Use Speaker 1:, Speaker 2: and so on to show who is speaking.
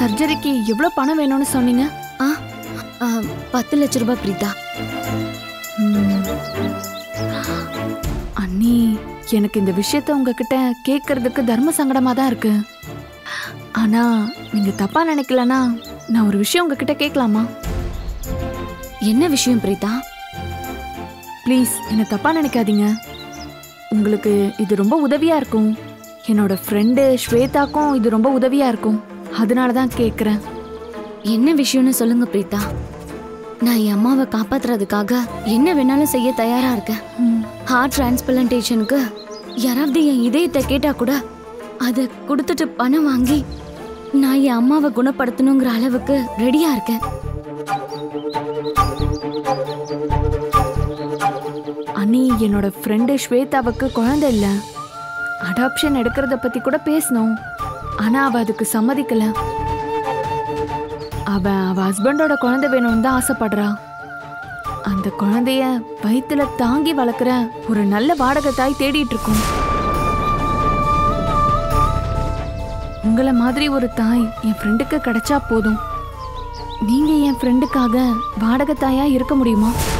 Speaker 1: சர்ஜரிக்கு எவ்வளவு பணம் வேணும்னு சொன்னீங்க
Speaker 2: ஆ ஆ, பத்து லட்ச ரூபாய் பிரீதா
Speaker 1: ம். அண்ணி எனக்கு இந்த விஷயத்த உங்ககிட்ட கேட்கறதுக்கு தர்ம சங்கடமா தான் இருக்கு ஆனா நீங்க தப்பா நினைக்கலனா நான் ஒரு விஷயம் உங்ககிட்ட கேட்கலாமா
Speaker 2: என்ன விஷயம் பிரீதா
Speaker 1: ப்ளீஸ் என்ன தப்பா நினைக்காதீங்க உங்களுக்கு இது ரொம்ப உதவியா இருக்கும் என்னோட ஃப்ரெண்டு ஸ்வேதாக்கும் இது ரொம்ப உதவியா இருக்கும் அதனால தான் கேட்குறேன்
Speaker 2: என்ன விஷயம்னு சொல்லுங்க பிரீதா நான் என் அம்மாவை காப்பாத்துறதுக்காக என்ன வேணாலும் செய்ய தயாரா இருக்கேன் ஹார்ட் டிரான்ஸ்பிளான்டேஷனுக்கு யாராவது என் இதயத்தை கேட்டா கூட அதை கொடுத்துட்டு பணம் வாங்கி நான் என் அம்மாவை குணப்படுத்தணுங்கிற அளவுக்கு ரெடியா இருக்கேன்
Speaker 1: அண்ணி என்னோட ஃப்ரெண்டு ஸ்வேதாவுக்கு குழந்தை இல்ல அடாப்ஷன் எடுக்கிறத பத்தி கூட பேசணும் ஆனா அவ அதுக்கு சம்மதிக்கல அவ அவ ஹஸ்பண்டோட குழந்தை வேணும்னு தான் ஆசைப்படுறா அந்த குழந்தைய வயித்துல தாங்கி வளர்க்குற ஒரு நல்ல வாடகை தாய் தேடிட்டு இருக்கோம் உங்களை மாதிரி ஒரு தாய் என் ஃப்ரெண்டுக்கு கிடைச்சா போதும் நீங்க என் ஃப்ரெண்டுக்காக வாடகை தாயா இருக்க முடியுமா